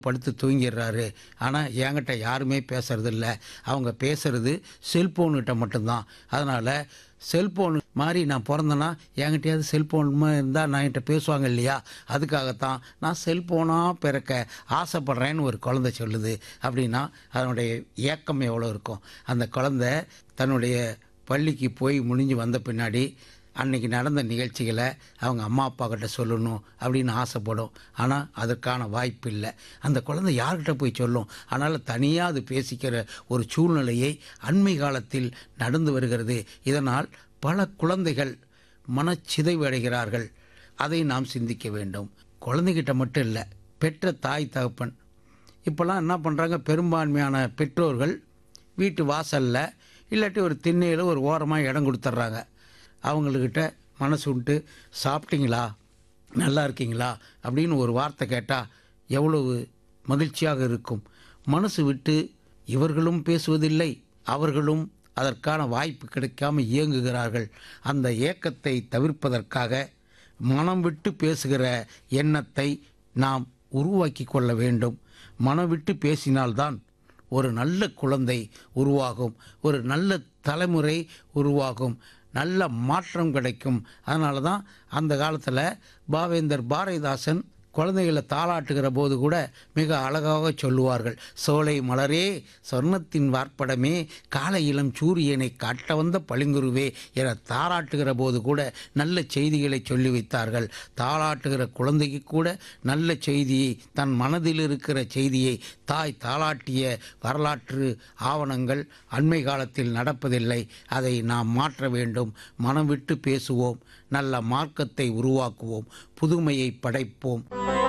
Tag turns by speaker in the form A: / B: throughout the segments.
A: படுத்து தூங்கிடுறாரு ஆனால் என்கிட்ட யாருமே பேசுறது இல்ல அவங்க பேசுறது செல்போன்கிட்ட மட்டும்தான் அதனால் செல்போன் மாதிரி நான் பிறந்தேன்னா என்கிட்டயாவது செல்போன் இருந்தால் நான் என்கிட்ட பேசுவாங்க இல்லையா அதுக்காகத்தான் நான் செல்போனாக பிறக்க ஆசைப்படுறேன்னு ஒரு குழந்தை சொல்லுது அப்படின்னா அதனுடைய ஏக்கம் எவ்வளோ இருக்கும் அந்த குழந்தை தன்னுடைய பள்ளிக்கு போய் முடிஞ்சு வந்த பின்னாடி அன்னைக்கு நடந்த நிகழ்ச்சிகளை அவங்க அம்மா அப்பா கிட்ட சொல்லணும் அப்படின்னு ஆசைப்படும் ஆனால் அதற்கான வாய்ப்பு இல்லை அந்த குழந்தை யார்கிட்ட போய் சொல்லும் ஆனால் தனியாக அது பேசிக்கிற ஒரு சூழ்நிலையை அண்மை காலத்தில் நடந்து வருகிறது இதனால் பல குழந்தைகள் மனச்சிதைவு அடைகிறார்கள் அதை நாம் சிந்திக்க வேண்டும் குழந்தைகிட்ட மட்டும் இல்லை பெற்ற தாய் தகப்பன் இப்போல்லாம் என்ன பண்ணுறாங்க பெரும்பான்மையான பெற்றோர்கள் வீட்டு வாசலில் இல்லாட்டி ஒரு திண்ணையில் ஒரு ஓரமாக இடம் கொடுத்துட்றாங்க அவங்கக்கிட்ட மனசு விட்டு சாப்பிட்டீங்களா நல்லா இருக்கீங்களா அப்படின்னு ஒரு வார்த்தை கேட்டால் எவ்வளவு மகிழ்ச்சியாக இருக்கும் மனசு விட்டு இவர்களும் பேசுவதில்லை அவர்களும் அதற்கான வாய்ப்பு கிடைக்காம இயங்குகிறார்கள் அந்த ஏக்கத்தை தவிர்ப்பதற்காக மனம் விட்டு பேசுகிற எண்ணத்தை நாம் உருவாக்கி கொள்ள வேண்டும் மனம் விட்டு பேசினால்தான் ஒரு நல்ல குழந்தை உருவாகும் ஒரு நல்ல தலைமுறை உருவாகும் நல்ல மாற்றம் கிடைக்கும் அதனால தான் அந்த காலத்தில் பாவேந்தர் பாரதிதாசன் குழந்தைகளை தாளாட்டுகிற போது கூட மிக அழகாக சொல்லுவார்கள் சோலை மலரே சொர்ணத்தின் வார்ப்படமே காலை இளம் சூரியனை காட்ட வந்த பளிங்குருவே என தாளாட்டுகிற போது கூட நல்ல செய்திகளை சொல்லி வைத்தார்கள் தாளாட்டுகிற குழந்தைக்கு கூட நல்ல செய்தியை தன் மனதில் இருக்கிற செய்தியை தாய் தாளாட்டிய வரலாற்று ஆவணங்கள் அண்மை காலத்தில் நடப்பதில்லை அதை நாம் மாற்ற வேண்டும் மனம் விட்டு பேசுவோம் நல்ல மார்க்கத்தை உருவாக்குவோம் புதுமையை படைப்போம்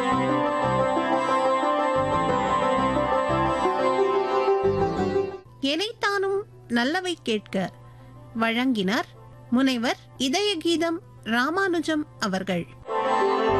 B: எனைத்தானும் நல்லவை கேட்க வழங்கினார் முனைவர் இதய கீதம் ராமானுஜம் அவர்கள்